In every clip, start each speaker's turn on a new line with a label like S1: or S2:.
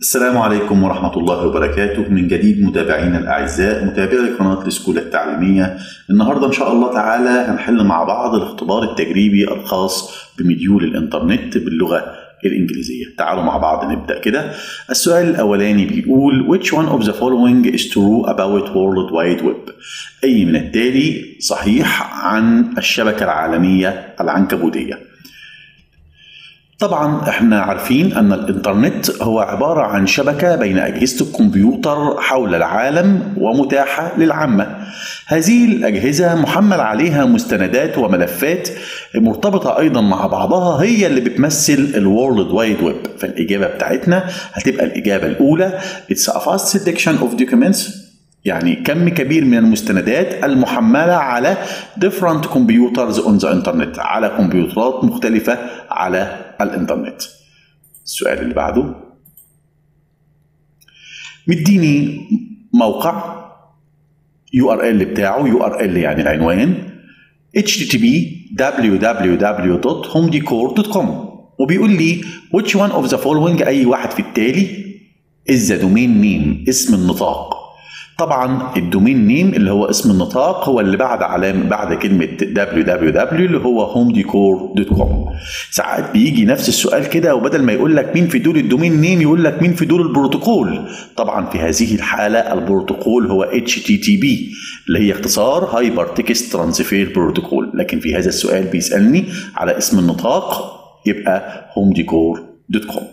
S1: السلام عليكم ورحمة الله وبركاته من جديد متابعينا الأعزاء متابعي قناة السكولة التعليمية النهاردة إن شاء الله تعالى هنحل مع بعض الاختبار التجريبي الخاص بمديول الإنترنت باللغة الإنجليزية تعالوا مع بعض نبدأ كده السؤال الأولاني بيقول Which one of the following is true about World Wide Web أي من التالي صحيح عن الشبكة العالمية العنكبوتية طبعا احنا عارفين ان الانترنت هو عبارة عن شبكة بين اجهزة الكمبيوتر حول العالم ومتاحة للعامة هذه الاجهزة محمل عليها مستندات وملفات مرتبطة ايضا مع بعضها هي اللي بتمثل الورلد وايد ويب فالاجابة بتاعتنا هتبقى الاجابة الاولى It's a vast selection of documents يعني كم كبير من المستندات المحملة على different computers on the internet على كمبيوترات مختلفة على الانترنت السؤال اللي بعده مديني موقع يو ار ال بتاعه يو ار ال يعني العنوان http www.homedecor.com وبيقول لي which one of the following اي واحد في التالي is the domain name اسم النطاق طبعا الدومين نيم اللي هو اسم النطاق هو اللي بعد علامه بعد كلمه www اللي هو homedecor.com ساعات بيجي نفس السؤال كده وبدل ما يقول لك مين في دول الدومين نيم يقول لك مين في دول البروتوكول طبعا في هذه الحاله البروتوكول هو HTTP اللي هي اختصار هايبر تكست ترانسفير بروتوكول لكن في هذا السؤال بيسالني على اسم النطاق يبقى homedecor.com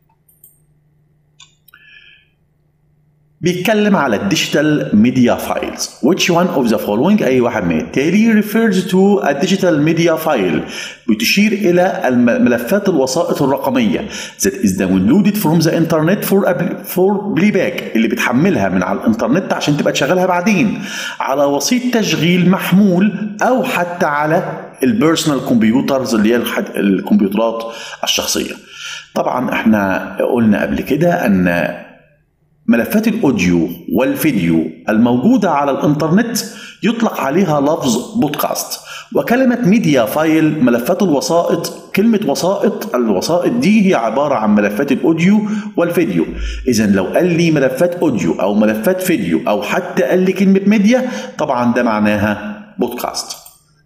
S1: بيتكلم على الديجيتال ميديا فايلز which one of the following أي واحد من التالي refers to a digital media file بتشير إلى الملفات الوسائط الرقمية that is downloaded from the internet for, for playback اللي بتحملها من على الانترنت عشان تبقى تشغلها بعدين على وسيط تشغيل محمول أو حتى على البيرسونال كمبيوترز اللي هي الكمبيوترات الشخصية طبعا احنا قلنا قبل كده ان ملفات الاوديو والفيديو الموجوده على الانترنت يطلق عليها لفظ بودكاست وكلمه ميديا فايل ملفات الوسائط كلمه وسائط الوسائط دي هي عباره عن ملفات الاوديو والفيديو اذا لو قال لي ملفات اوديو او ملفات فيديو او حتى قال لي كلمه ميديا طبعا ده معناها بودكاست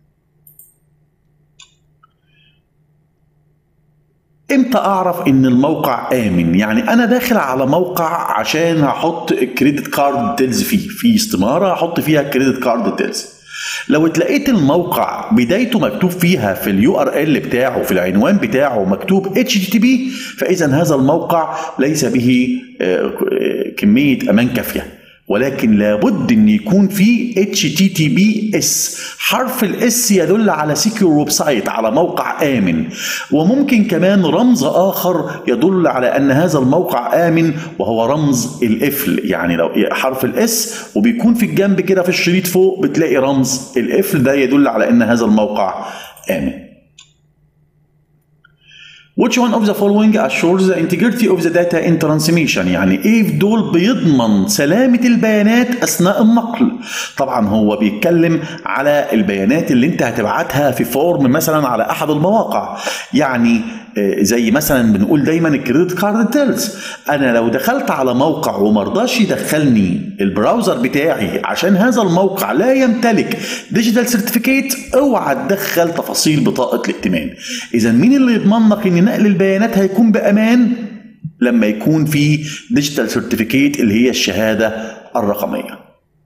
S1: امتى اعرف ان الموقع امن يعني انا داخل على موقع عشان هحط كريدت كارد ديتيلز فيه في استماره هحط فيها كريدت كارد ديتيلز لو اتلقيت الموقع بدايته مكتوب فيها في اليو ار ال بتاعه في العنوان بتاعه مكتوب اتش تي بي فاذا هذا الموقع ليس به كميه امان كافيه ولكن لابد ان يكون في HTTPS حرف الاس يدل على سيكيور ويب سايت على موقع امن وممكن كمان رمز اخر يدل على ان هذا الموقع امن وهو رمز القفل يعني لو حرف الاس وبيكون في الجنب كده في الشريط فوق بتلاقي رمز القفل ده يدل على ان هذا الموقع امن Which one of the following assures the integrity of the data in transmission يعني ايه في دول بيضمن سلامة البيانات أثناء النقل طبعا هو بيتكلم على البيانات اللي انت هتبعتها في فورم مثلا على أحد المواقع يعني زي مثلا بنقول دايما الكريدت كارد ديتيلز انا لو دخلت على موقع ومرضاش يدخلني البراوزر بتاعي عشان هذا الموقع لا يمتلك ديجيتال سيرتيفيكيت اوعى تدخل تفاصيل بطاقه الائتمان اذا مين اللي يضمن لك ان نقل البيانات هيكون بامان لما يكون في ديجيتال سيرتيفيكيت اللي هي الشهاده الرقميه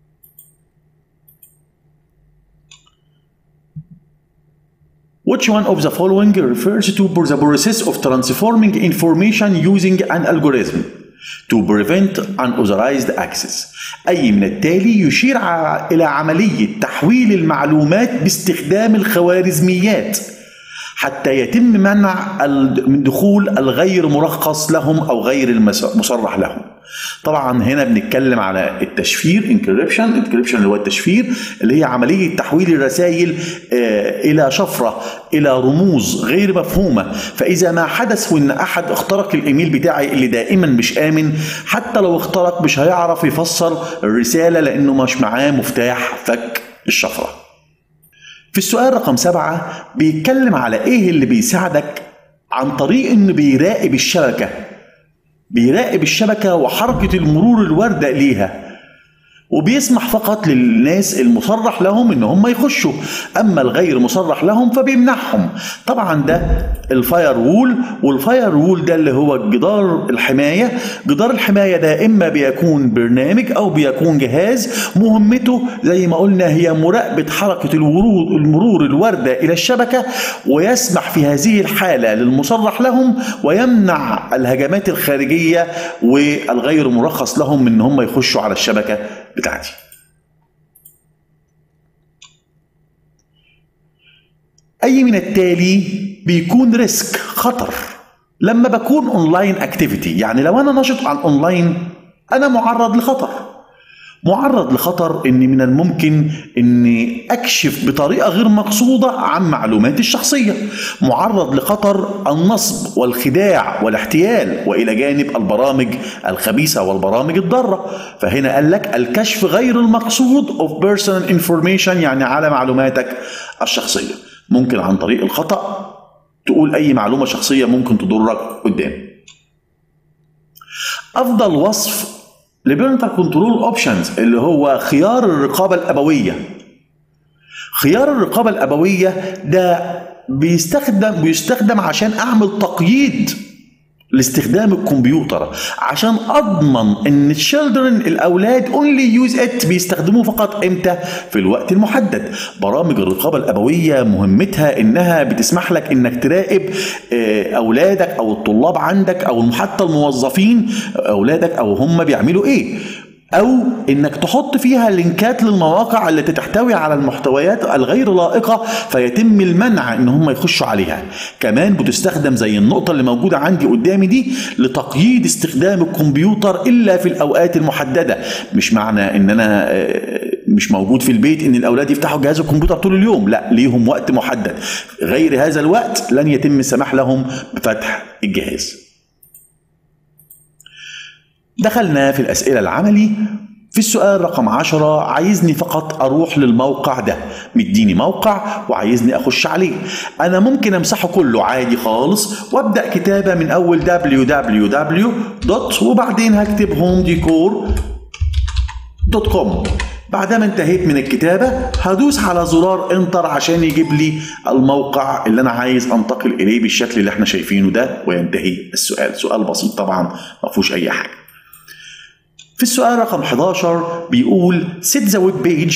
S1: Which one of the following refers to the process of transforming information using an algorithm to prevent unauthorized access أي من التالي يشير إلى عملية تحويل المعلومات باستخدام الخوارزميات حتى يتم منع من دخول الغير مرخص لهم أو غير المصرح لهم طبعا هنا بنتكلم على التشفير انكريبشن انكريبشن اللي هو التشفير اللي هي عمليه تحويل الرسائل الى شفره الى رموز غير مفهومه فاذا ما حدث وان احد اخترق الايميل بتاعي اللي دائما مش امن حتى لو اخترق مش هيعرف يفسر الرساله لانه مش معاه مفتاح فك الشفره في السؤال رقم سبعة بيتكلم على ايه اللي بيساعدك عن طريق انه بيراقب الشبكه بيراقب الشبكة وحركة المرور الواردة إليها وبيسمح فقط للناس المصرح لهم ان هم يخشوا اما الغير مصرح لهم فبيمنعهم طبعا ده الفاير وول والفاير وول ده اللي هو جدار الحمايه جدار الحمايه ده اما بيكون برنامج او بيكون جهاز مهمته زي ما قلنا هي مراقبه حركه الورود المرور الوارده الى الشبكه ويسمح في هذه الحاله للمصرح لهم ويمنع الهجمات الخارجيه والغير مرخص لهم ان هم يخشوا على الشبكه بتاعتي اي من التالي بيكون ريسك خطر لما بكون اونلاين اكتيفيتي يعني لو انا نشط على الاونلاين انا معرض لخطر معرض لخطر ان من الممكن اني اكشف بطريقه غير مقصوده عن معلوماتي الشخصيه معرض لخطر النصب والخداع والاحتيال والى جانب البرامج الخبيثه والبرامج الضاره فهنا قال لك الكشف غير المقصود of personal information يعني على معلوماتك الشخصيه ممكن عن طريق الخطا تقول اي معلومه شخصيه ممكن تضرك قدام افضل وصف لبيرنتال كنترول اوبشنز اللي هو خيار الرقابه الابويه خيار الرقابه الابويه ده بيستخدم بيستخدم عشان اعمل تقييد لاستخدام الكمبيوتر عشان اضمن ان الشيلدرن الاولاد اونلي يوز ات بيستخدموه فقط امتى في الوقت المحدد برامج الرقابه الابويه مهمتها انها بتسمح لك انك تراقب اولادك او الطلاب عندك او حتى الموظفين اولادك او هم بيعملوا ايه او انك تحط فيها لينكات للمواقع التي تحتوي على المحتويات الغير لائقه فيتم المنع ان هم يخشوا عليها كمان بتستخدم زي النقطه اللي موجوده عندي قدامي دي لتقييد استخدام الكمبيوتر الا في الاوقات المحدده مش معنى ان انا مش موجود في البيت ان الاولاد يفتحوا جهاز الكمبيوتر طول اليوم لا ليهم وقت محدد غير هذا الوقت لن يتم السماح لهم بفتح الجهاز دخلنا في الأسئلة العملي في السؤال رقم عشرة عايزني فقط أروح للموقع ده مديني موقع وعايزني أخش عليه أنا ممكن أمسحه كله عادي خالص وأبدأ كتابة من أول www دوت وبعدين هكتب هوم ديكور دوت كوم بعدما انتهيت من الكتابة هدوس على زرار انتر عشان يجيب لي الموقع اللي انا عايز انتقل اليه بالشكل اللي احنا شايفينه ده وينتهي السؤال سؤال بسيط طبعا ما فيهوش اي حاجة في السؤال رقم 11 بيقول set the web page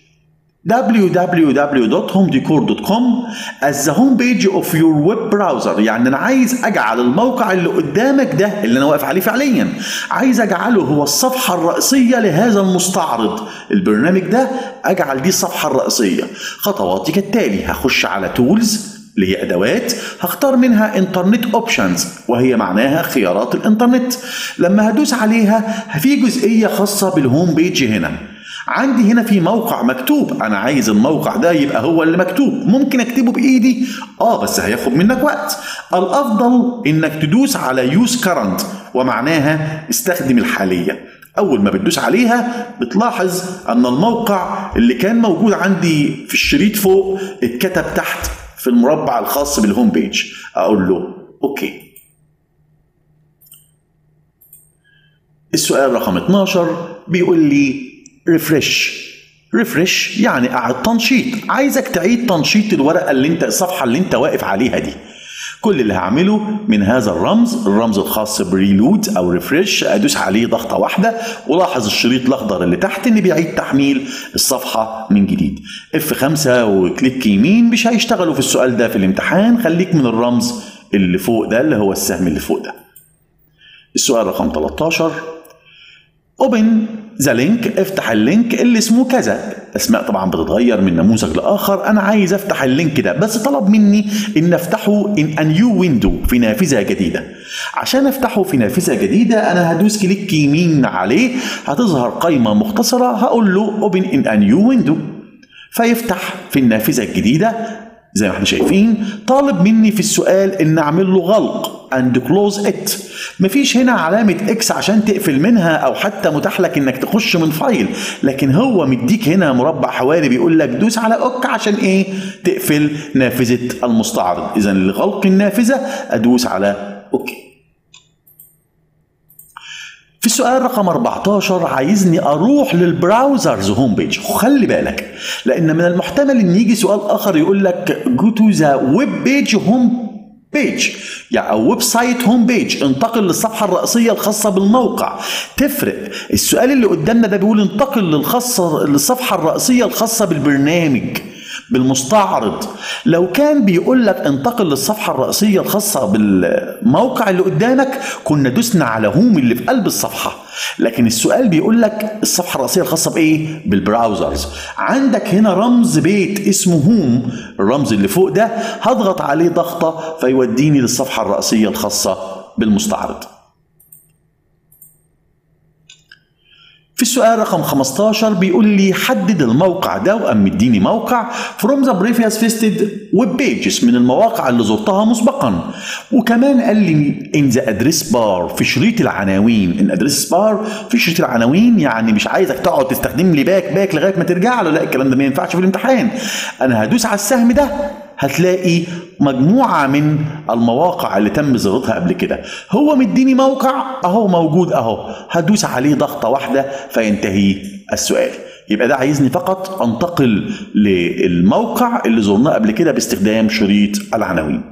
S1: www.homedecor.com as the home page of your web browser يعني انا عايز اجعل الموقع اللي قدامك ده اللي انا واقف عليه فعليا عايز اجعله هو الصفحة الرئيسية لهذا المستعرض البرنامج ده اجعل دي الصفحة الرئيسية خطواتي كالتالي هخش على تولز اللي هي ادوات هختار منها انترنت اوبشنز وهي معناها خيارات الانترنت لما هدوس عليها في جزئيه خاصه بالهوم بيج هنا عندي هنا في موقع مكتوب انا عايز الموقع ده يبقى هو اللي مكتوب ممكن اكتبه بايدي اه بس هياخد منك وقت الافضل انك تدوس على يوز كرنت ومعناها استخدم الحاليه اول ما بتدوس عليها بتلاحظ ان الموقع اللي كان موجود عندي في الشريط فوق اتكتب تحت في المربع الخاص بالهوم بيج اقول له اوكي السؤال رقم 12 بيقول لي ريفرش ريفرش يعني اعد تنشيط عايزك تعيد تنشيط الورقه اللي انت الصفحه اللي انت واقف عليها دي كل اللي هعمله من هذا الرمز الرمز الخاص بريلود او ريفرش ادوس عليه ضغطه واحده ولاحظ الشريط الاخضر اللي تحت ان بيعيد تحميل الصفحه من جديد اف 5 وكليك يمين مش هيشتغلوا في السؤال ده في الامتحان خليك من الرمز اللي فوق ده اللي هو السهم اللي فوق ده السؤال رقم 13 اوبن ذا لينك افتح اللينك اللي اسمه كذا اسماء طبعا بتتغير من نموذج لاخر انا عايز افتح اللينك ده بس طلب مني ان افتحه ان ا نيو ويندو في نافذه جديده عشان افتحه في نافذه جديده انا هدوس كليك يمين عليه هتظهر قائمه مختصره هقول له اوبن ان ا نيو ويندو فيفتح في النافذه الجديده زي ما احنا شايفين طالب مني في السؤال ان اعمل له غلق and close it مفيش هنا علامة اكس عشان تقفل منها او حتى متاح لك انك تخش من فايل لكن هو مديك هنا مربع حوالي بيقول لك دوس على اوك عشان ايه تقفل نافذة المستعرض اذا لغلق النافذة ادوس على اوكي في السؤال رقم 14 عايزني اروح للبراوزرز هوم بيج خلي بالك لان من المحتمل ان يجي سؤال اخر يقول لك جو تو ذا ويب بيج هوم بيج يعني او ويب سايت هوم بيج انتقل للصفحه الرئيسيه الخاصه بالموقع تفرق السؤال اللي قدامنا ده بيقول انتقل للخاصه للصفحه الرئيسيه الخاصه بالبرنامج بالمستعرض لو كان بيقول لك انتقل للصفحة الرئيسية الخاصة بالموقع اللي قدامك كنا دوسنا على هوم اللي في قلب الصفحة لكن السؤال بيقول لك الصفحة الرئيسية الخاصة بإيه؟ بالبراوزرز عندك هنا رمز بيت اسمه هوم الرمز اللي فوق ده هضغط عليه ضغطة فيوديني للصفحة الرئيسية الخاصة بالمستعرض في السؤال رقم 15 بيقول لي حدد الموقع ده وقام مديني موقع from the previous visited web pages من المواقع اللي زرتها مسبقا وكمان قال لي in the address bar في شريط العناوين in address bar في شريط العناوين يعني مش عايزك تقعد تستخدم لي باك باك لغايه ما ترجع له لا الكلام ده ما ينفعش في الامتحان انا هدوس على السهم ده هتلاقي مجموعة من المواقع اللي تم زيارتها قبل كده هو مديني موقع اهو موجود اهو هدوس عليه ضغطة واحدة فينتهي السؤال يبقى ده عايزني فقط انتقل للموقع اللي زرناه قبل كده باستخدام شريط العناوين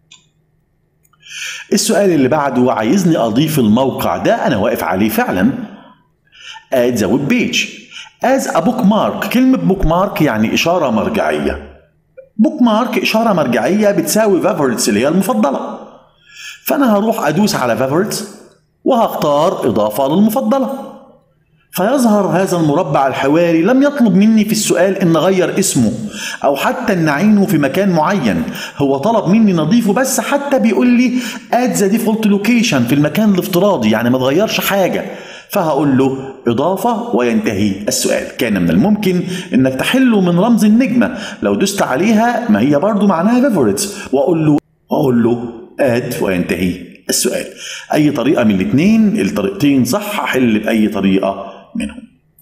S1: السؤال اللي بعده عايزني اضيف الموقع ده انا واقف عليه فعلا add the web page as a bookmark كلمة bookmark يعني إشارة مرجعية بوك مارك إشارة مرجعية بتساوي فافورتس اللي هي المفضلة فأنا هروح أدوس على فافورتس وهختار إضافة للمفضلة فيظهر هذا المربع الحواري لم يطلب مني في السؤال ان اغير اسمه او حتى ان اعينه في مكان معين هو طلب مني نضيفه بس حتى بيقول لي اد ذا ديفولت لوكيشن في المكان الافتراضي يعني ما تغيرش حاجه فهقول له إضافة وينتهي السؤال كان من الممكن إنك تحله من رمز النجمة لو دست عليها ما هي برضو معناها فيفوريتس وأقول له وأقول له آد وينتهي السؤال أي طريقة من الاثنين الطريقتين صح أحل بأي طريقة منهم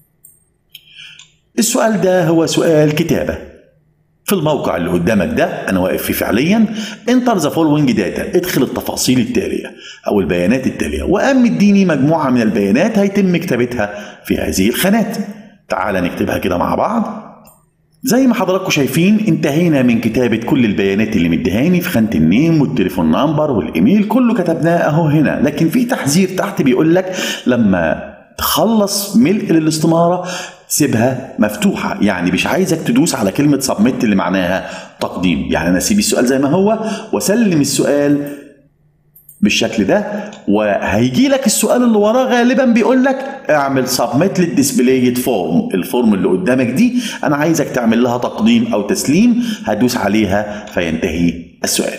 S1: السؤال ده هو سؤال كتابة في الموقع اللي قدامك ده انا واقف فيه فعليا انتر ذا فولوينج داتا ادخل التفاصيل التاليه او البيانات التاليه وقام مديني مجموعه من البيانات هيتم كتابتها في هذه الخانات تعال نكتبها كده مع بعض زي ما حضراتكم شايفين انتهينا من كتابة كل البيانات اللي مديهاني في خانة النيم والتليفون نمبر والايميل كله كتبناه اهو هنا لكن في تحذير تحت بيقول لك لما تخلص ملء للاستمارة سيبها مفتوحة يعني مش عايزك تدوس على كلمة سبميت اللي معناها تقديم يعني أنا أسيب السؤال زي ما هو وأسلم السؤال بالشكل ده وهيجي لك السؤال اللي وراه غالبا بيقول لك اعمل سبميت للديسبلايد فورم الفورم اللي قدامك دي انا عايزك تعمل لها تقديم او تسليم هدوس عليها فينتهي السؤال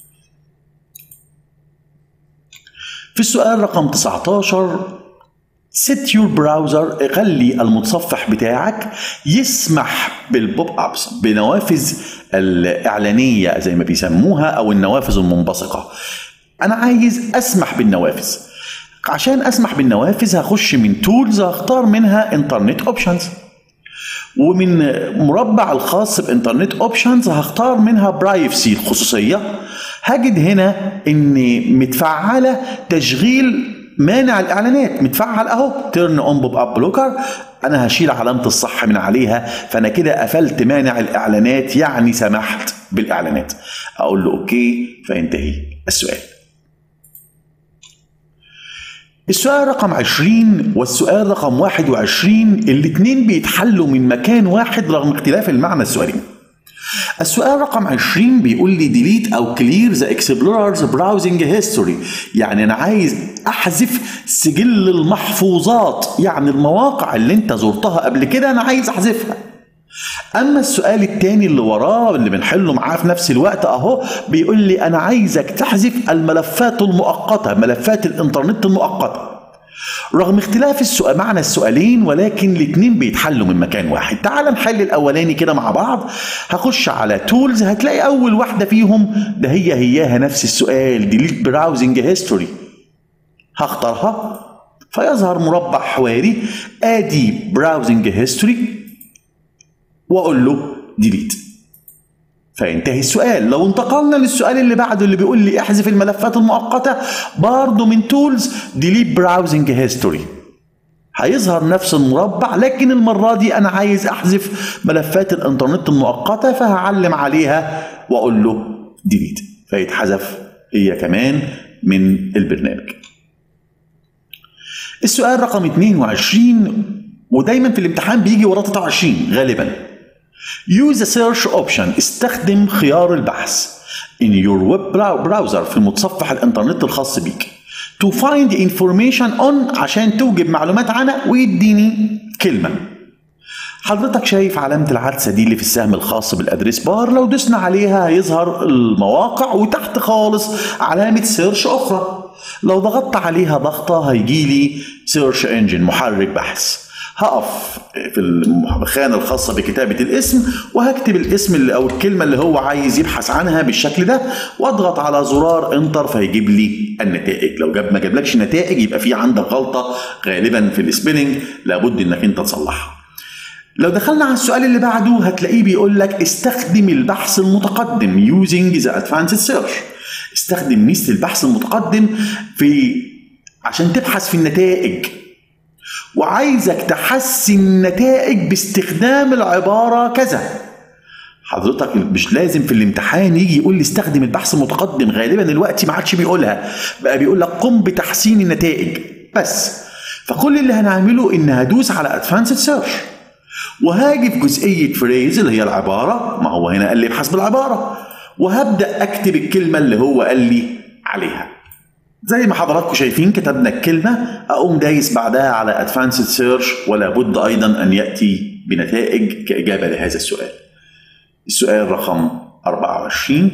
S1: في السؤال رقم 19 ست يور براوزر خلي المتصفح بتاعك يسمح بالبوب ابس بنوافذ الاعلانيه زي ما بيسموها او النوافذ المنبثقه انا عايز اسمح بالنوافذ عشان اسمح بالنوافذ هخش من تولز هختار منها انترنت اوبشنز ومن مربع الخاص بانترنت اوبشنز هختار منها برايفسي الخصوصيه هجد هنا ان متفعله تشغيل مانع الاعلانات متفعل اهو تيرن اون بوب اب بلوكر انا هشيل علامه الصح من عليها فانا كده قفلت مانع الاعلانات يعني سمحت بالاعلانات اقول له اوكي فينتهي السؤال السؤال رقم 20 والسؤال رقم 21 الاتنين بيتحلوا من مكان واحد رغم اختلاف المعنى السؤالين السؤال رقم 20 بيقول لي ديليت او كلير ذا اكسبلوررز براوزنج هيستوري يعني انا عايز احذف سجل المحفوظات يعني المواقع اللي انت زرتها قبل كده انا عايز احذفها اما السؤال التاني اللي وراه اللي بنحله معاه في نفس الوقت اهو بيقول لي انا عايزك تحذف الملفات المؤقته ملفات الانترنت المؤقته رغم اختلاف السؤال معنى السؤالين ولكن الاثنين بيتحلوا من مكان واحد تعال نحل الاولاني كده مع بعض هخش على تولز هتلاقي اول واحده فيهم ده هي هياها نفس السؤال ديليت براوزنج هيستوري هختارها فيظهر مربع حواري ادي براوزنج هيستوري واقول له ديليت فينتهي السؤال لو انتقلنا للسؤال اللي بعده اللي بيقول لي احذف الملفات المؤقتة برضه من تولز ديليت براوزنج هيستوري هيظهر نفس المربع لكن المرة دي أنا عايز أحذف ملفات الإنترنت المؤقتة فهعلم عليها وأقول له ديليت فيتحذف هي كمان من البرنامج السؤال رقم 22 ودايما في الامتحان بيجي وراه 23 غالبا Use the search option استخدم خيار البحث in your web browser في المتصفح الانترنت الخاص بيك to find information on عشان توجد معلومات عنها ويديني كلمة حضرتك شايف علامة العدسة دي اللي في السهم الخاص بالادريس بار لو دوسنا عليها هيظهر المواقع وتحت خالص علامة سيرش أخرى لو ضغطت عليها ضغطة هيجي لي سيرش انجن محرك بحث هقف في الخانة الخاصة بكتابة الاسم وهكتب الاسم اللي أو الكلمة اللي هو عايز يبحث عنها بالشكل ده واضغط على زرار انتر فيجيب لي النتائج لو جاب ما جابلكش نتائج يبقى في عندك غلطة غالبا في السبيلنج لابد انك انت تصلحها لو دخلنا على السؤال اللي بعده هتلاقيه بيقول لك استخدم البحث المتقدم using the advanced search استخدم ميزة البحث المتقدم في عشان تبحث في النتائج وعايزك تحسن النتائج باستخدام العبارة كذا حضرتك مش لازم في الامتحان يجي يقول لي استخدم البحث المتقدم غالبا دلوقتي ما عادش بيقولها بقى بيقول لك قم بتحسين النتائج بس فكل اللي هنعمله ان هدوس على ادفانسد سيرش وهاجي في جزئيه فريز اللي هي العباره ما هو هنا قال لي ابحث بالعباره وهبدا اكتب الكلمه اللي هو قال لي عليها زي ما حضراتكم شايفين كتبنا الكلمة أقوم دايس بعدها على Advanced Search ولا بد أيضا أن يأتي بنتائج كإجابة لهذا السؤال السؤال رقم 24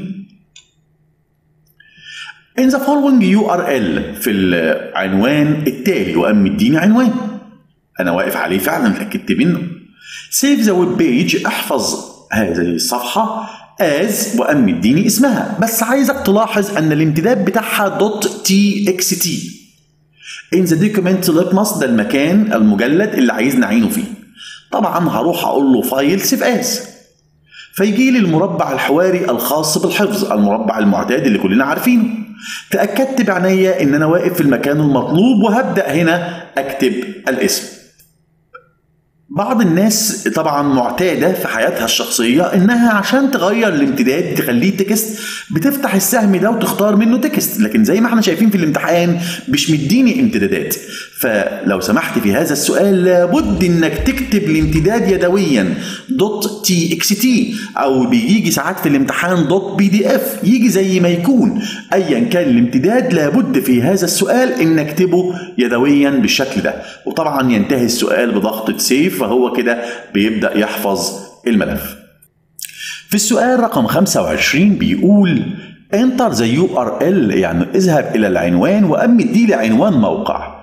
S1: In the following URL في العنوان التالي وقام مديني عنوان أنا واقف عليه فعلا اتأكدت منه Save the web page احفظ هذه الصفحة از وقام مديني اسمها بس عايزك تلاحظ ان الامتداد بتاعها دوت تي اكس تي ان ذا دوكيمنت litmus ده المكان المجلد اللي عايز نعينه فيه طبعا هروح اقول له فايل سيف از فيجي لي المربع الحواري الخاص بالحفظ المربع المعتاد اللي كلنا عارفينه تاكدت بعناية ان انا واقف في المكان المطلوب وهبدا هنا اكتب الاسم بعض الناس طبعا معتاده في حياتها الشخصيه انها عشان تغير الامتداد تخليه تكست بتفتح السهم ده وتختار منه تكست لكن زي ما احنا شايفين في الامتحان مش مديني امتدادات فلو سمحت في هذا السؤال لابد انك تكتب الامتداد يدويا دوت تي اكس تي او بيجي ساعات في الامتحان دوت بي دي اف يجي زي ما يكون ايا كان الامتداد لابد في هذا السؤال ان نكتبه يدويا بالشكل ده وطبعا ينتهي السؤال بضغطه سيف فهو كده بيبدا يحفظ الملف في السؤال رقم 25 بيقول انتر ذا يو ار ال يعني اذهب الى العنوان وامد دي لعنوان موقع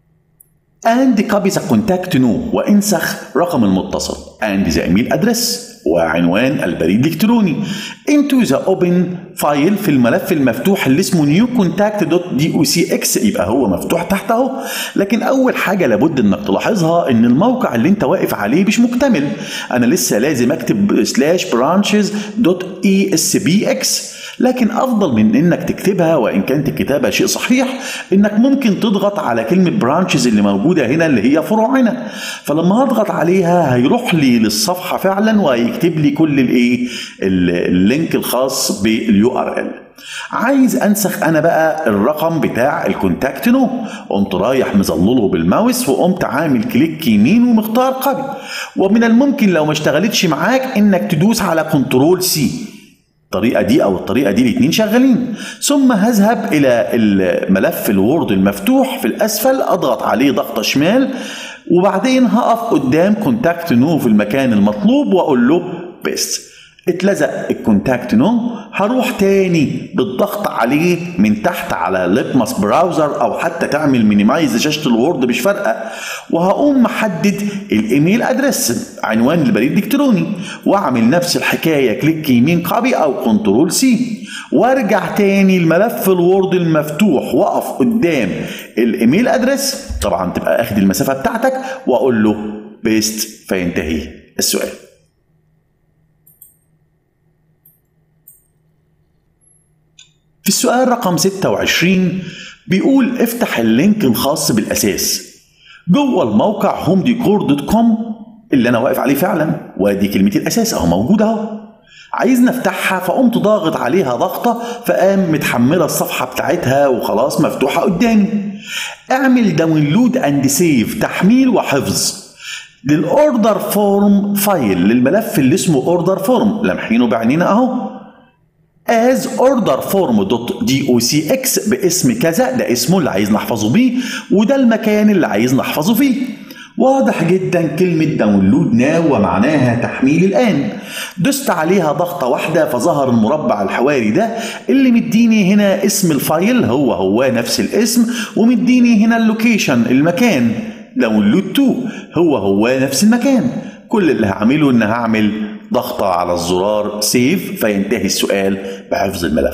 S1: and copy the contact no وانسخ رقم المتصل and the email address وعنوان البريد الالكتروني into the open file في الملف المفتوح اللي اسمه new contact docx يبقى هو مفتوح تحت اهو لكن اول حاجه لابد انك تلاحظها ان الموقع اللي انت واقف عليه مش مكتمل انا لسه لازم اكتب سلاش برانشز دوت اي اس بي اكس لكن افضل من انك تكتبها وان كانت الكتابه شيء صحيح انك ممكن تضغط على كلمه برانشز اللي موجوده هنا اللي هي فروعنا فلما اضغط عليها هيروح لي للصفحه فعلا وهيكتب لي كل الايه اللينك الخاص باليو ار ال عايز انسخ انا بقى الرقم بتاع الكونتاكت نو قمت رايح مظلله بالماوس وقمت عامل كليك يمين ومختار قبل ومن الممكن لو ما اشتغلتش معاك انك تدوس على كنترول سي الطريقة دي أو الطريقة دي الاتنين شغالين ثم هذهب إلى الملف الوورد المفتوح في الأسفل أضغط عليه ضغطة شمال وبعدين هقف قدام كونتاكت نو في المكان المطلوب وأقول له بيست اتلزق الكونتاكت نو هروح تاني بالضغط عليه من تحت على ليتمس براوزر او حتى تعمل مينيمايز لشاشه الوورد مش فارقه وهقوم محدد الايميل ادريس عنوان البريد الالكتروني واعمل نفس الحكايه كليك يمين كوبي او كنترول سي وارجع تاني الملف الوورد المفتوح واقف قدام الايميل ادريس طبعا تبقى اخد المسافه بتاعتك واقول له بيست فينتهي السؤال في السؤال رقم 26 بيقول افتح اللينك الخاص بالأساس جوه الموقع هوم ديكور دوت كوم اللي أنا واقف عليه فعلا وادي كلمة الأساس أهو موجودة أهو عايز نفتحها فقمت ضاغط عليها ضغطة فقام متحملة الصفحة بتاعتها وخلاص مفتوحة قدامي اعمل داونلود اند سيف تحميل وحفظ للاوردر فورم فايل للملف اللي اسمه اوردر فورم لامحينه بعينينا اهو as order form docx باسم كذا ده اسمه اللي عايز نحفظه بيه وده المكان اللي عايز نحفظه فيه واضح جدا كلمة داونلود ناو ومعناها تحميل الآن دست عليها ضغطة واحدة فظهر المربع الحواري ده اللي مديني هنا اسم الفايل هو هو نفس الاسم ومديني هنا اللوكيشن المكان داونلود تو هو هو نفس المكان كل اللي هعمله ان هعمل ضغطة على الزرار سيف فينتهي السؤال بحفظ الملف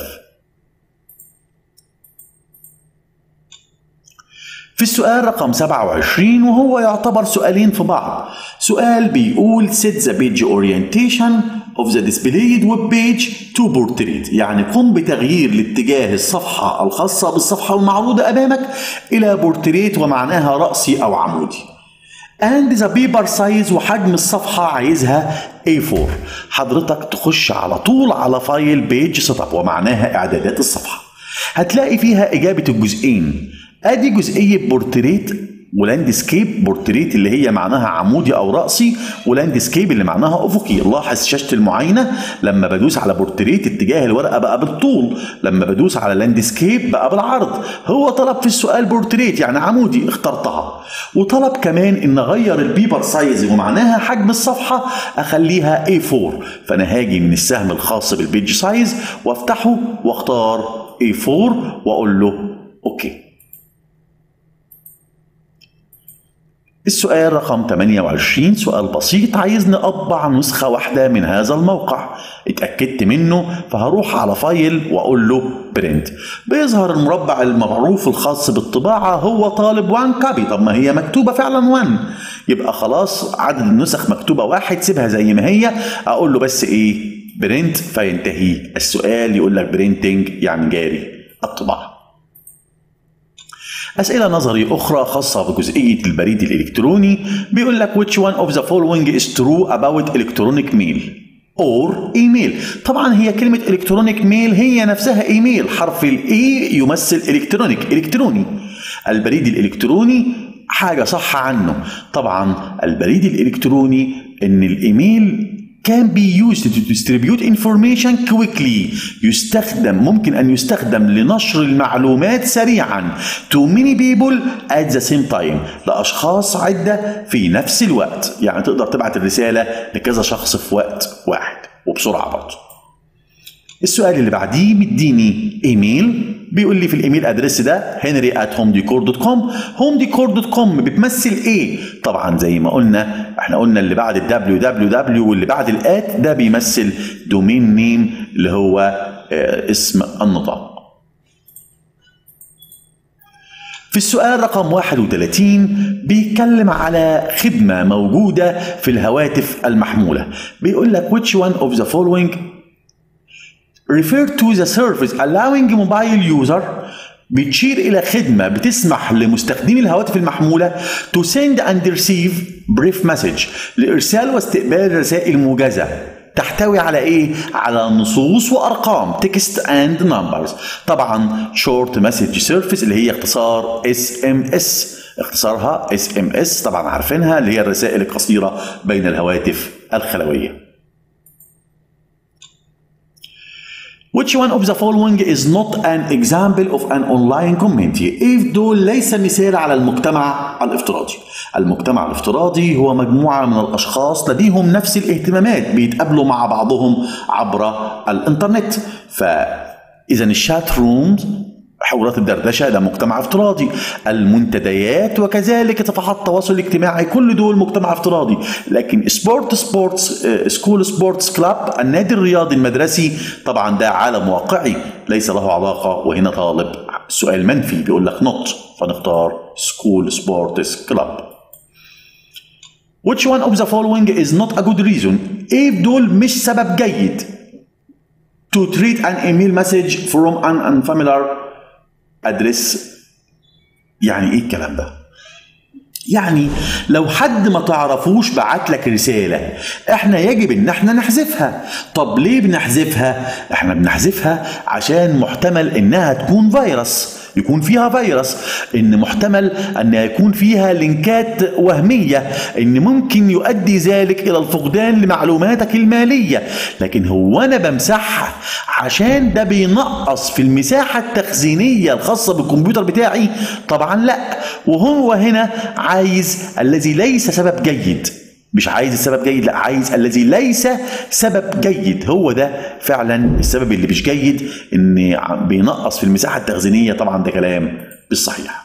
S1: في السؤال رقم 27 وهو يعتبر سؤالين في بعض سؤال بيقول set the page orientation of the displayed web page to portrait يعني قم بتغيير الاتجاه الصفحة الخاصة بالصفحة المعروضة أمامك إلى بورتريت ومعناها رأسي أو عمودي and the paper size وحجم الصفحة عايزها A4 حضرتك تخش على طول على فايل بيج سيت اب ومعناها إعدادات الصفحة هتلاقي فيها إجابة الجزئين ادي جزئيه بورتريت ولاندسكيب بورتريت اللي هي معناها عمودي او راسي ولاندسكيب اللي معناها افقي لاحظ شاشه المعاينه لما بدوس على بورتريت اتجاه الورقه بقى بالطول لما بدوس على لاندسكيب بقى بالعرض هو طلب في السؤال بورتريت يعني عمودي اخترتها وطلب كمان ان اغير البيبر سايز ومعناها حجم الصفحه اخليها A4 فانا هاجي من السهم الخاص بالبيج سايز وافتحه واختار A4 واقول له اوكي السؤال رقم 28 سؤال بسيط عايزني اطبع نسخة واحدة من هذا الموقع اتأكدت منه فهروح على فايل واقول له برنت بيظهر المربع المعروف الخاص بالطباعة هو طالب 1 كابي طب ما هي مكتوبة فعلا 1 يبقى خلاص عدد النسخ مكتوبة واحد سيبها زي ما هي اقول له بس ايه برنت فينتهي السؤال يقول لك برينتنج يعني جاري الطباعه أسئلة نظري أخرى خاصة بجزئية البريد الإلكتروني بيقول لك which one of the following is true about electronic mail or email طبعا هي كلمة الكترونيك ميل هي نفسها ايميل حرف الاي يمثل الكترونيك الكتروني البريد الالكتروني حاجة صح عنه طبعا البريد الالكتروني ان الايميل can be used to distribute information quickly يستخدم ممكن أن يستخدم لنشر المعلومات سريعا to many people at the same time لأشخاص عدة في نفس الوقت يعني تقدر تبعت الرسالة لكذا شخص في وقت واحد وبسرعة برضه السؤال اللي بعديه مديني ايميل بيقول لي في الايميل ادريس ده هنري ات هوم ديكور دوت كوم هوم ديكور دوت كوم بتمثل ايه طبعا زي ما قلنا احنا قلنا اللي بعد الدبليو دبليو دبليو واللي بعد الات ده بيمثل دومين نيم اللي هو اه اسم النطاق في السؤال رقم 31 بيتكلم على خدمة موجودة في الهواتف المحمولة بيقول لك which one of the following refer to the service allowing mobile user بتشير إلى خدمة بتسمح لمستخدمي الهواتف المحمولة to send and receive brief message لإرسال واستقبال رسائل موجزة تحتوي على ايه؟ على نصوص وارقام text and numbers طبعا short message service اللي هي اختصار SMS اختصارها SMS طبعا عارفينها اللي هي الرسائل القصيرة بين الهواتف الخلوية Which one of the following is not an example of an online community? if دول ليس مثال على المجتمع الافتراضي. المجتمع الافتراضي هو مجموعة من الأشخاص لديهم نفس الاهتمامات بيتقابلوا مع بعضهم عبر الإنترنت. فإذا الشات رومز حوارات الدردشة ده مجتمع افتراضي المنتديات وكذلك صفحات التواصل الاجتماعي كل دول مجتمع افتراضي لكن سبورت سبورتس سكول سبورتس كلاب النادي الرياضي المدرسي طبعا ده عالم واقعي ليس له علاقة وهنا طالب سؤال منفي بيقول لك نوت فنختار سكول سبورتس كلاب Which one of the following is not a good reason؟ ايه دول مش سبب جيد to treat an email message from an unfamiliar address يعني ايه الكلام ده يعني لو حد ما تعرفوش بعت لك رسالة احنا يجب ان احنا نحذفها طب ليه بنحذفها احنا بنحذفها عشان محتمل انها تكون فيروس يكون فيها فيروس ان محتمل ان يكون فيها لينكات وهميه ان ممكن يؤدي ذلك الى الفقدان لمعلوماتك الماليه لكن هو انا بمسحها عشان ده بينقص في المساحه التخزينيه الخاصه بالكمبيوتر بتاعي طبعا لا وهو هنا عايز الذي ليس سبب جيد مش عايز السبب جيد لا عايز الذي ليس سبب جيد هو ده فعلا السبب اللي مش جيد ان بينقص في المساحه التخزينيه طبعا ده كلام مش صحيح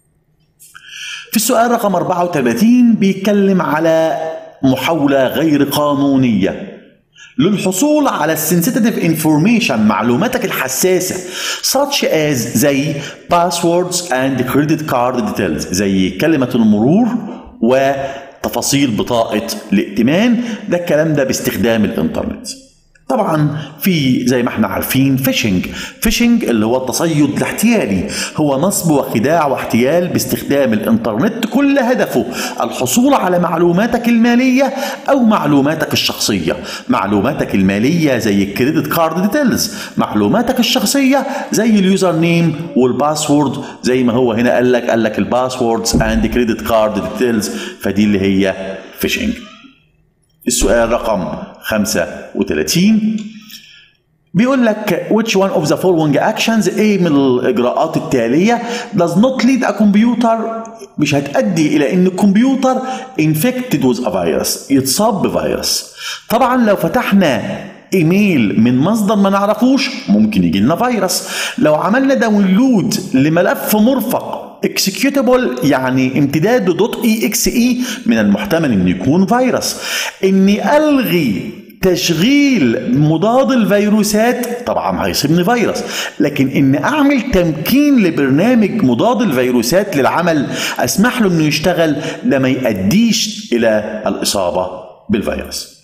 S1: في السؤال رقم 34 بيتكلم على محاوله غير قانونيه للحصول على السنسيتيف انفورميشن معلوماتك الحساسة such as زي passwords and credit card details زي كلمة المرور و تفاصيل بطاقة الائتمان ده الكلام ده باستخدام الانترنت طبعا في زي ما احنا عارفين فيشنج فيشنج اللي هو التصيد الاحتيالي هو نصب وخداع واحتيال باستخدام الانترنت كل هدفه الحصول على معلوماتك المالية او معلوماتك الشخصية معلوماتك المالية زي الكريدت كارد ديتيلز معلوماتك الشخصية زي اليوزر نيم والباسورد زي ما هو هنا قال لك قال لك الباسوردز اند كريدت كارد ديتيلز فدي اللي هي فيشنج السؤال رقم 35 بيقول لك which one of the following actions ايه من الاجراءات التاليه does not lead a computer مش هتؤدي الى ان الكمبيوتر infected with a virus يتصاب بفيروس طبعا لو فتحنا ايميل من مصدر ما نعرفوش ممكن يجي لنا فيروس لو عملنا داونلود لملف مرفق اكسكيوتابل يعني امتداده دوت اي اكس اي من المحتمل انه يكون فيروس اني الغي تشغيل مضاد الفيروسات طبعا هيصيبني فيروس لكن ان اعمل تمكين لبرنامج مضاد الفيروسات للعمل اسمح له انه يشتغل ده ما يؤديش الى الاصابه بالفيروس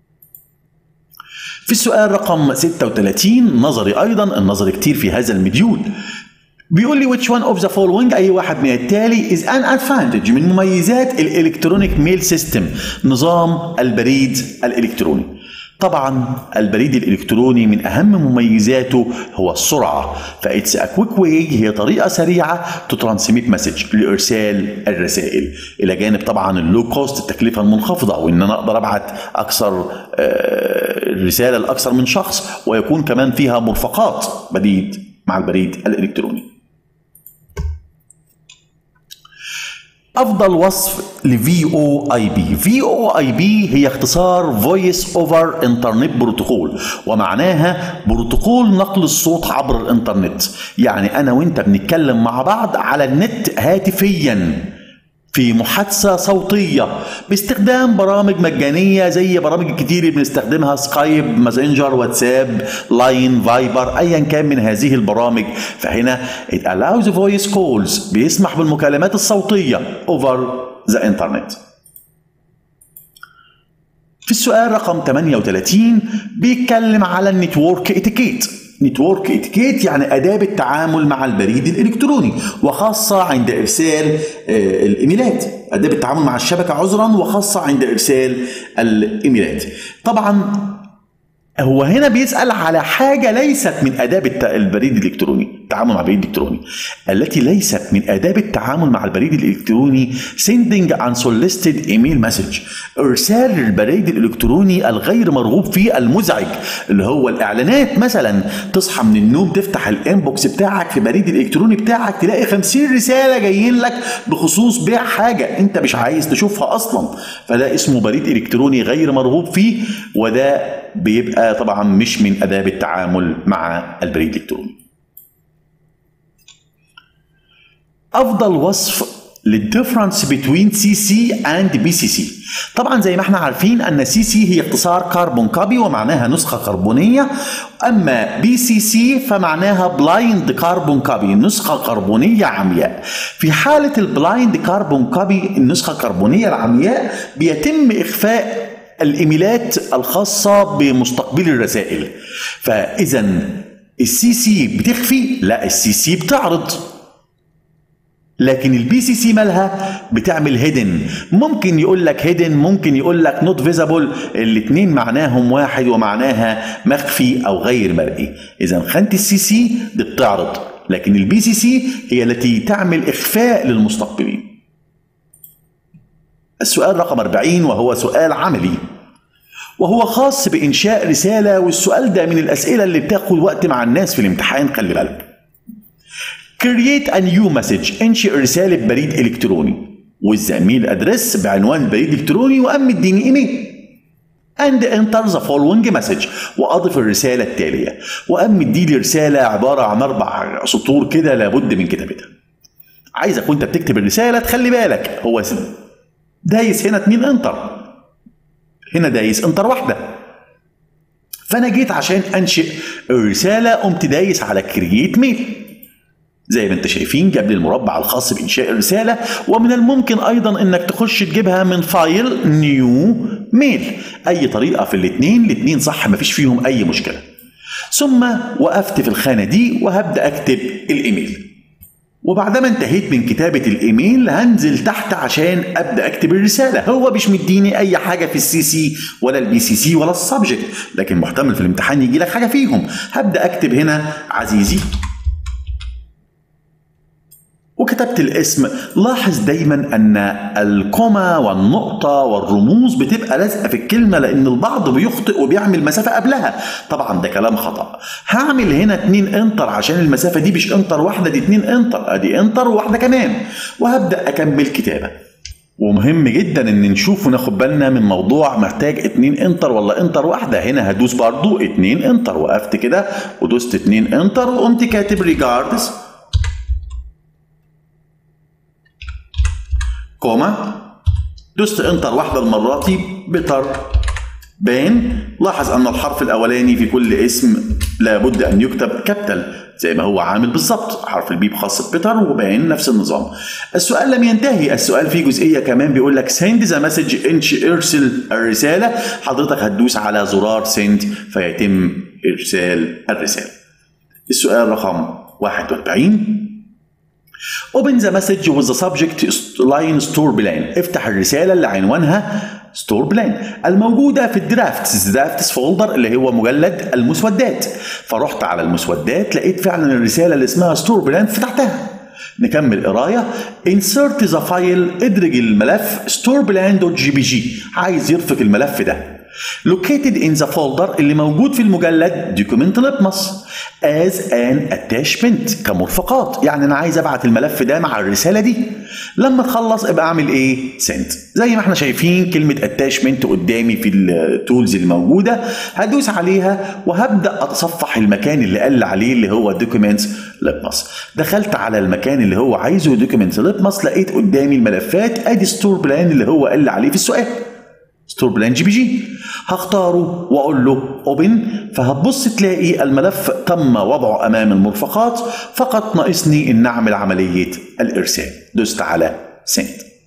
S1: في السؤال رقم 36 نظري ايضا النظري كتير في هذا المديول بيقول لي which one of the following اي واحد من التالي is an advantage من مميزات الالكترونيك ميل سيستم نظام البريد الالكتروني طبعا البريد الالكتروني من اهم مميزاته هو السرعه فاتس ا كويك واي هي طريقه سريعه تترانسميت مسج لارسال الرسائل الى جانب طبعا اللو كوست التكلفه المنخفضه وان انا اقدر ابعت اكثر رساله لاكثر من شخص ويكون كمان فيها مرفقات بريد مع البريد الالكتروني افضل وصف لفي او اي بي في او اي بي هي اختصار فويس اوفر انترنت بروتوكول ومعناها بروتوكول نقل الصوت عبر الانترنت يعني انا وانت بنتكلم مع بعض على النت هاتفيا في محادثة صوتية باستخدام برامج مجانية زي برامج كتير اللي بنستخدمها سكايب ماسنجر واتساب لاين فايبر ايا كان من هذه البرامج فهنا it allows voice calls بيسمح بالمكالمات الصوتية over the internet في السؤال رقم 38 بيتكلم على النتورك اتيكيت نتورك اتيكيت يعني اداب التعامل مع البريد الالكتروني وخاصه عند ارسال الايميلات اداب التعامل مع الشبكه عذرا وخاصه عند ارسال الايميلات طبعا هو هنا بيسأل على حاجة ليست من آداب البريد الإلكتروني التعامل مع البريد الإلكتروني التي ليست من آداب التعامل مع البريد الإلكتروني sending unsolicited email message إرسال البريد الإلكتروني الغير مرغوب فيه المزعج اللي هو الإعلانات مثلا تصحى من النوم تفتح الانبوكس بتاعك في بريد الإلكتروني بتاعك تلاقي 50 رسالة جايين لك بخصوص بيع حاجة أنت مش عايز تشوفها أصلا فده اسمه بريد إلكتروني غير مرغوب فيه وده بيبقى طبعا مش من اداب التعامل مع البريد الالكتروني. افضل وصف للديفرنس بين سي سي اند بي سي سي طبعا زي ما احنا عارفين ان سي سي هي اختصار كربون كوبي ومعناها نسخه كربونيه اما بي سي سي فمعناها بلايند كربون كوبي نسخه كربونيه عمياء في حاله البلايند كربون كوبي النسخه الكربونيه العمياء بيتم اخفاء الايميلات الخاصه بمستقبلي الرسائل فاذا السي سي بتخفي لا السي سي بتعرض لكن البي سي سي مالها بتعمل هيدن ممكن يقول لك هيدن ممكن يقول لك نوت فيزابل الاثنين معناهم واحد ومعناها مخفي او غير مرئي اذا خانه السي سي دي بتعرض لكن البي سي سي هي التي تعمل اخفاء للمستقبلين السؤال رقم 40 وهو سؤال عملي وهو خاص بإنشاء رسالة والسؤال ده من الأسئلة اللي بتاخد وقت مع الناس في الامتحان خلي بالك Create a new message انشئ رسالة بريد إلكتروني with the email address بعنوان بريد إلكتروني وأم اديني إيميل and enter the following message وأضف الرسالة التالية وأم اديلي رسالة عبارة عن أربع سطور كده لابد من كتابتها عايزك وانت بتكتب الرسالة تخلي بالك هو دايس هنا اتنين انتر هنا دايس انتر واحده فانا جيت عشان انشئ الرساله قمت دايس على كرييت ميل زي ما انت شايفين جاب لي المربع الخاص بانشاء الرساله ومن الممكن ايضا انك تخش تجيبها من فايل نيو ميل اي طريقه في الاثنين الاثنين صح مفيش فيهم اي مشكله ثم وقفت في الخانه دي وهبدا اكتب الايميل وبعدما انتهيت من كتابة الإيميل هنزل تحت عشان أبدأ أكتب الرسالة هو مش مديني أي حاجة في السي سي ولا البي سي سي ولا السبجكت لكن محتمل في الامتحان يجي لك حاجة فيهم هبدأ أكتب هنا عزيزي وكتبت الاسم لاحظ دايما ان الكوما والنقطة والرموز بتبقى لازقة في الكلمة لان البعض بيخطئ وبيعمل مسافة قبلها طبعا ده كلام خطأ هعمل هنا اتنين انتر عشان المسافة دي مش انتر واحدة دي اتنين انتر ادي انتر وواحدة كمان وهبدأ اكمل كتابة ومهم جدا ان نشوف وناخد بالنا من موضوع محتاج اتنين انتر ولا انتر واحده هنا هدوس برضو اتنين انتر وقفت كده ودوست اتنين انتر وقمت كاتب ريجاردز كوما دوست انتر واحدة المرة دي بتر بين لاحظ أن الحرف الأولاني في كل اسم لابد أن يكتب كابيتال زي ما هو عامل بالظبط حرف البي بخاصة بيتر وبين نفس النظام السؤال لم ينتهي السؤال فيه جزئية كمان بيقول لك send the message ارسل الرسالة حضرتك هتدوس على زرار send فيتم إرسال الرسالة السؤال رقم 41 Open the message with the subject line store plan افتح الرسالة اللي عنوانها ستور بلان الموجودة في الدرافتس درافتس فولدر اللي هو مجلد المسودات فرحت على المسودات لقيت فعلا الرسالة اللي اسمها ستور بلان فتحتها نكمل قراية insert the file ادرج الملف storePlan.jpg عايز يرفق الملف ده located in the folder اللي موجود في المجلد document litmus as an attachment كمرفقات يعني انا عايز ابعت الملف ده مع الرساله دي لما تخلص ابقى اعمل ايه send زي ما احنا شايفين كلمه attachment قدامي في التولز الموجوده هدوس عليها وهبدا اتصفح المكان اللي قال عليه اللي هو documents litmus دخلت على المكان اللي هو عايزه documents litmus لقيت قدامي الملفات ادي ستور بلان اللي هو قال عليه في السؤال ستور بلان جي بي جي هختاره واقول له اوبن فهتبص تلاقي الملف تم وضعه امام المرفقات فقط ناقصني ان اعمل عمليه الارسال دوست على سند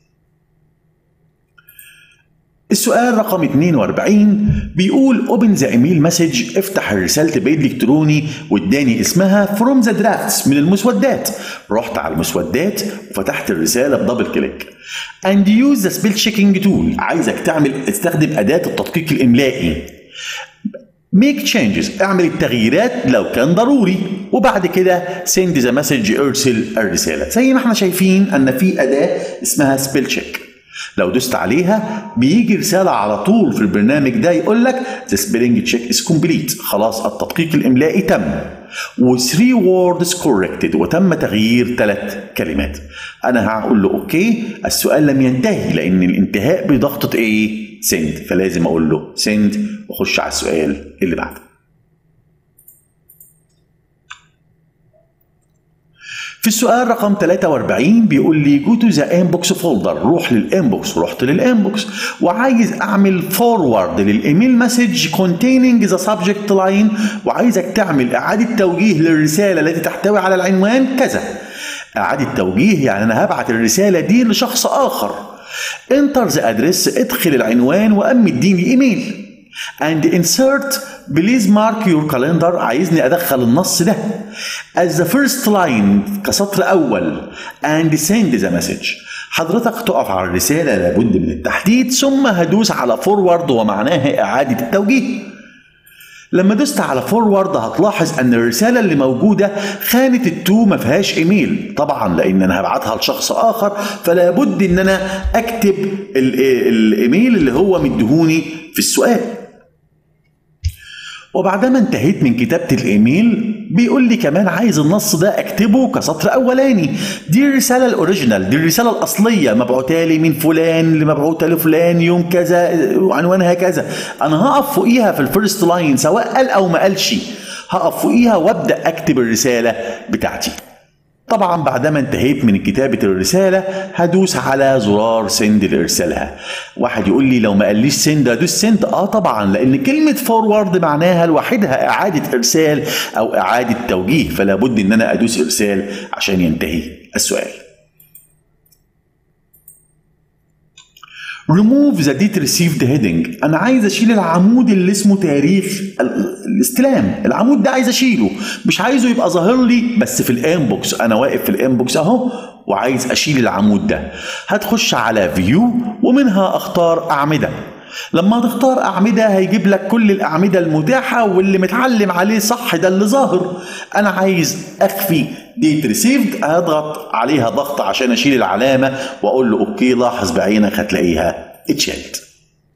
S1: السؤال رقم 42 بيقول اوبن ذا ايميل مسج افتح رسالة بريد الكتروني واداني اسمها فروم ذا درافتس من المسودات رحت على المسودات وفتحت الرسالة بدبل كليك and use the spell checking tool عايزك تعمل استخدم أداة التدقيق الإملائي make changes اعمل التغييرات لو كان ضروري وبعد كده send the message ارسل الرسالة زي ما احنا شايفين ان في أداة اسمها spell check لو دوست عليها بيجي رسالة على طول في البرنامج ده يقول لك the spelling check is complete خلاص التدقيق الإملائي تم و 3 words corrected وتم تغيير ثلاث كلمات أنا هقول له أوكي السؤال لم ينتهي لأن الانتهاء بضغطة إيه؟ send فلازم أقول له send وأخش على السؤال اللي بعده في السؤال رقم 43 بيقول لي جو تو ذا انبوكس فولدر روح للانبوكس رحت للانبوكس وعايز اعمل فورورد للايميل مسج containing ذا سبجكت لاين وعايزك تعمل اعاده توجيه للرساله التي تحتوي على العنوان كذا اعاده توجيه يعني انا هبعت الرساله دي لشخص اخر enter the address ادخل العنوان وقام اديني ايميل and insert please mark your calendar عايزني ادخل النص ده as the first line كسطر اول and send the message حضرتك تقف على الرسالة لابد من التحديد ثم هدوس على forward ومعناها إعادة التوجيه لما دوست على فورورد هتلاحظ ان الرساله اللي موجوده خانه التو ما فيهاش ايميل طبعا لان انا هبعتها لشخص اخر فلا بد ان انا اكتب الايميل اللي هو مديهوني في السؤال وبعدما انتهيت من كتابة الإيميل بيقول لي كمان عايز النص ده أكتبه كسطر أولاني دي الرسالة الأوريجينال دي الرسالة الأصلية مبعوتة لي من فلان اللي مبعوتة لفلان يوم كذا وعنوانها كذا أنا هقف فوقيها في الفيرست لاين سواء قال أو ما قالش هقف فوقيها وأبدأ أكتب الرسالة بتاعتي طبعا بعدما انتهيت من كتابة الرسالة هدوس على زرار سند لإرسالها واحد يقول لي لو ما قاليش سند هدوس سند اه طبعا لأن كلمة فورورد معناها لوحدها إعادة إرسال أو إعادة توجيه فلا بد إن أنا أدوس إرسال عشان ينتهي السؤال remove the date received heading انا عايز اشيل العمود اللي اسمه تاريخ الاستلام العمود ده عايز اشيله مش عايزه يبقى ظاهر لي بس في الانبوكس انا واقف في الانبوكس اهو وعايز اشيل العمود ده هتخش على فيو ومنها اختار اعمده لما تختار أعمدة هيجيب لك كل الأعمدة المتاحة واللي متعلم عليه صح ده اللي ظاهر أنا عايز أخفي ديت ريسيفد هضغط عليها ضغط عشان أشيل العلامة وأقول له أوكي لاحظ بعينك هتلاقيها اتشالت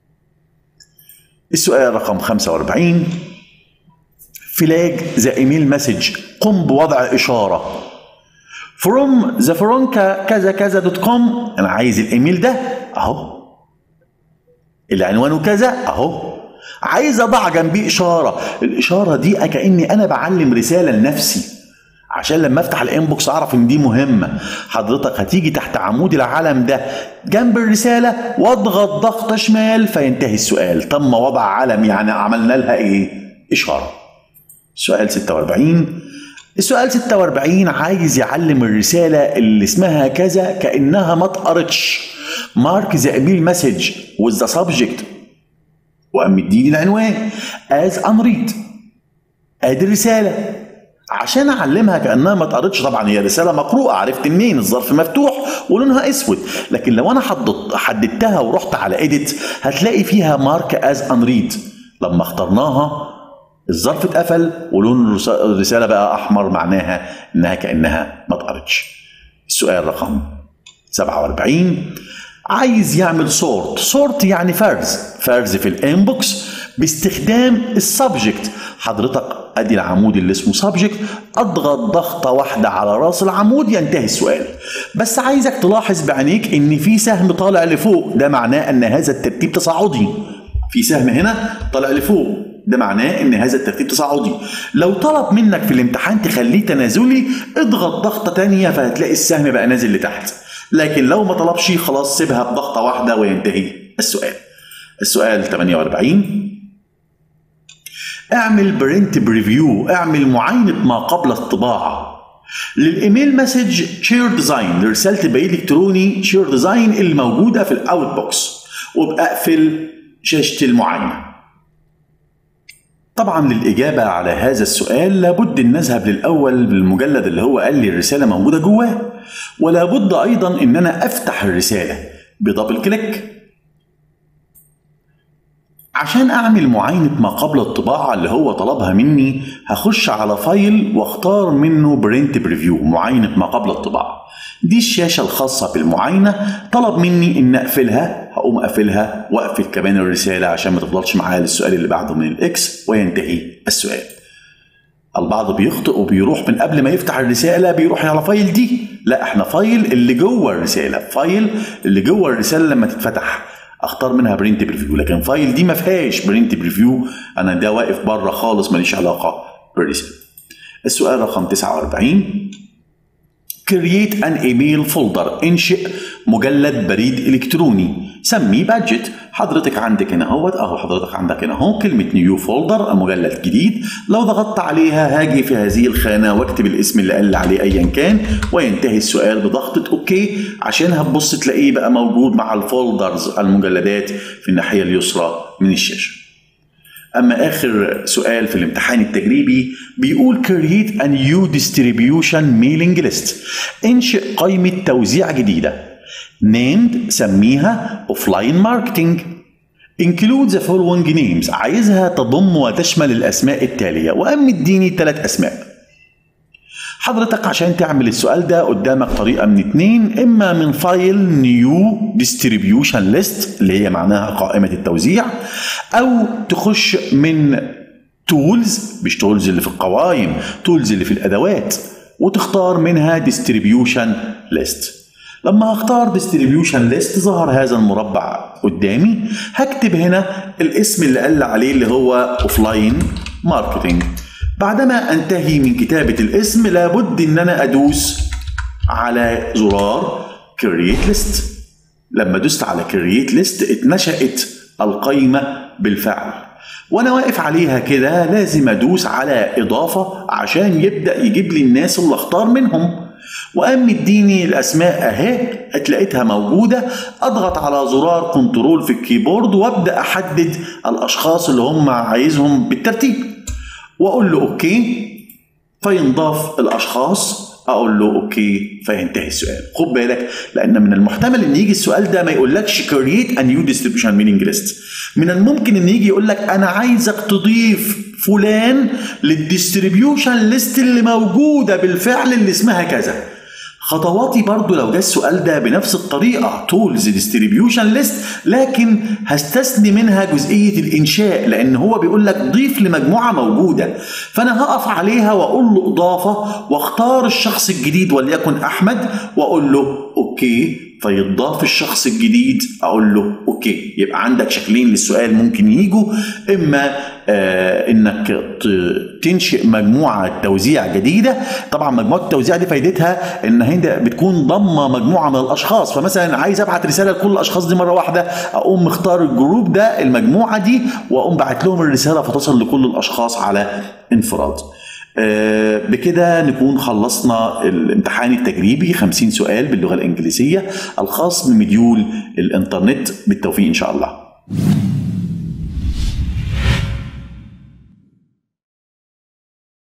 S1: السؤال رقم 45 فلاج ذا ايميل مسج قم بوضع إشارة فروم ذا فرونكا كذا كذا دوت كوم أنا عايز الإيميل ده أهو اللي عنوانه كذا اهو عايز اضع جنبيه اشاره الاشاره دي كاني انا بعلم رساله لنفسي عشان لما افتح الانبوكس اعرف ان دي مهمه حضرتك هتيجي تحت عمود العلم ده جنب الرساله واضغط ضغطه شمال فينتهي السؤال تم وضع علم يعني عملنا لها ايه اشاره سؤال 46 السؤال 46 عايز يعلم الرساله اللي اسمها كذا كانها ما اتقرتش مارك ذا ايميل مسج with the subject وقام مديني العنوان as unread ادي الرساله عشان اعلمها كانها ما اتقرتش طبعا هي رساله مقروءه عرفت منين الظرف مفتوح ولونها اسود لكن لو انا حددت حددتها ورحت على اديت هتلاقي فيها مارك از انريد لما اخترناها الظرف اتقفل ولون الرساله بقى احمر معناها انها كانها ما اتقرتش السؤال رقم 47 عايز يعمل سورت سورت يعني فرز فرز في الانبوكس باستخدام السبجكت حضرتك ادي العمود اللي اسمه سبجكت اضغط ضغطه واحده على راس العمود ينتهي السؤال بس عايزك تلاحظ بعينيك ان في سهم طالع لفوق ده معناه ان هذا الترتيب تصاعدي في سهم هنا طالع لفوق ده معناه ان هذا الترتيب تصاعدي لو طلب منك في الامتحان تخليه تنازلي اضغط ضغطه تانية فهتلاقي السهم بقى نازل لتحت لكن لو ما طلبش خلاص سيبها بضغطة واحدة وينتهي السؤال السؤال 48 اعمل برنت بريفيو اعمل معاينة ما قبل الطباعة للايميل مسج شير ديزاين لرسالة البريد الالكتروني شير ديزاين اللي موجودة في الاوت بوكس وابقى اقفل شاشة المعاينة طبعا للإجابة على هذا السؤال لابد أن نذهب للأول بالمجلد اللي هو قال لي الرسالة موجودة جواه ولا بد أيضا أن أنا أفتح الرسالة بدبل كليك عشان أعمل معاينة ما قبل الطباعة اللي هو طلبها مني هخش على فايل واختار منه برنت بريفيو معاينة ما قبل الطباعة دي الشاشة الخاصة بالمعاينة طلب مني إن أقفلها هقوم أقفلها وأقفل كمان الرسالة عشان ما تفضلش معايا للسؤال اللي بعده من الإكس وينتهي السؤال البعض بيخطئ وبيروح من قبل ما يفتح الرسالة بيروح على فايل دي لا احنا فايل اللي جوه الرسالة فايل اللي جوه الرسالة لما تتفتح اختار منها برنت بريفيو لكن فايل دي ما فيهاش برنت بريفيو انا ده واقف بره خالص ماليش علاقة بالرسالة السؤال رقم 49 create an email folder انشئ مجلد بريد الكتروني سميه بادجت حضرتك عندك هنا اهوت اهو حضرتك عندك هنا اهو كلمه نيو فولدر مجلد جديد لو ضغطت عليها هاجي في هذه الخانه واكتب الاسم اللي قال عليه ايا كان وينتهي السؤال بضغطه اوكي عشان هتبص تلاقيه بقى موجود مع الفولدرز المجلدات في الناحيه اليسرى من الشاشه أما آخر سؤال في الامتحان التجريبي بيقول create a new distribution mailing list انشئ قائمة توزيع جديدة named سميها offline marketing include the following names عايزها تضم وتشمل الأسماء التالية وأم اديني ثلاث أسماء حضرتك عشان تعمل السؤال ده قدامك طريقة من اتنين إما من فايل نيو ديستريبيوشن ليست اللي هي معناها قائمة التوزيع أو تخش من تولز مش تولز اللي في القوائم تولز اللي في الأدوات وتختار منها ديستريبيوشن ليست لما هختار ديستريبيوشن ليست ظهر هذا المربع قدامي هكتب هنا الاسم اللي قال عليه اللي هو اوفلاين ماركتنج بعدما انتهي من كتابة الاسم لابد ان انا ادوس على زرار create list لما دوست على create list اتنشأت القائمة بالفعل وانا واقف عليها كده لازم ادوس على اضافة عشان يبدأ يجيب لي الناس اللي اختار منهم وقام مديني الاسماء اهي اتلاقيتها موجوده اضغط على زرار كنترول في الكيبورد وابدا احدد الاشخاص اللي هم عايزهم بالترتيب واقول له اوكي فينضاف الاشخاص اقول له اوكي فينتهي السؤال خد بالك لان من المحتمل ان يجي السؤال ده ما يقولكش كرييت ا نيو ديستريبيوشن مينينج ليست من الممكن ان يجي يقول لك انا عايزك تضيف فلان للديستريبيوشن ليست اللي موجوده بالفعل اللي اسمها كذا خطواتي برضو لو جه السؤال ده بنفس الطريقة تولز ديستريبيوشن ليست لكن هستثني منها جزئية الإنشاء لأن هو بيقول لك ضيف لمجموعة موجودة فأنا هقف عليها وأقول له إضافة واختار الشخص الجديد وليكن أحمد وأقول له أوكي فيضاف الشخص الجديد اقول له اوكي يبقى عندك شكلين للسؤال ممكن يجوا اما آه انك تنشئ مجموعه توزيع جديده طبعا مجموعه التوزيع دي فايدتها ان هي بتكون ضمه مجموعه من الاشخاص فمثلا عايز ابعت رساله لكل الاشخاص دي مره واحده اقوم مختار الجروب ده المجموعه دي واقوم باعت لهم الرساله فتصل لكل الاشخاص على انفراد بكده نكون خلصنا الامتحان التجريبي 50 سؤال باللغة الإنجليزية الخاص بمديول الإنترنت بالتوفيق إن شاء الله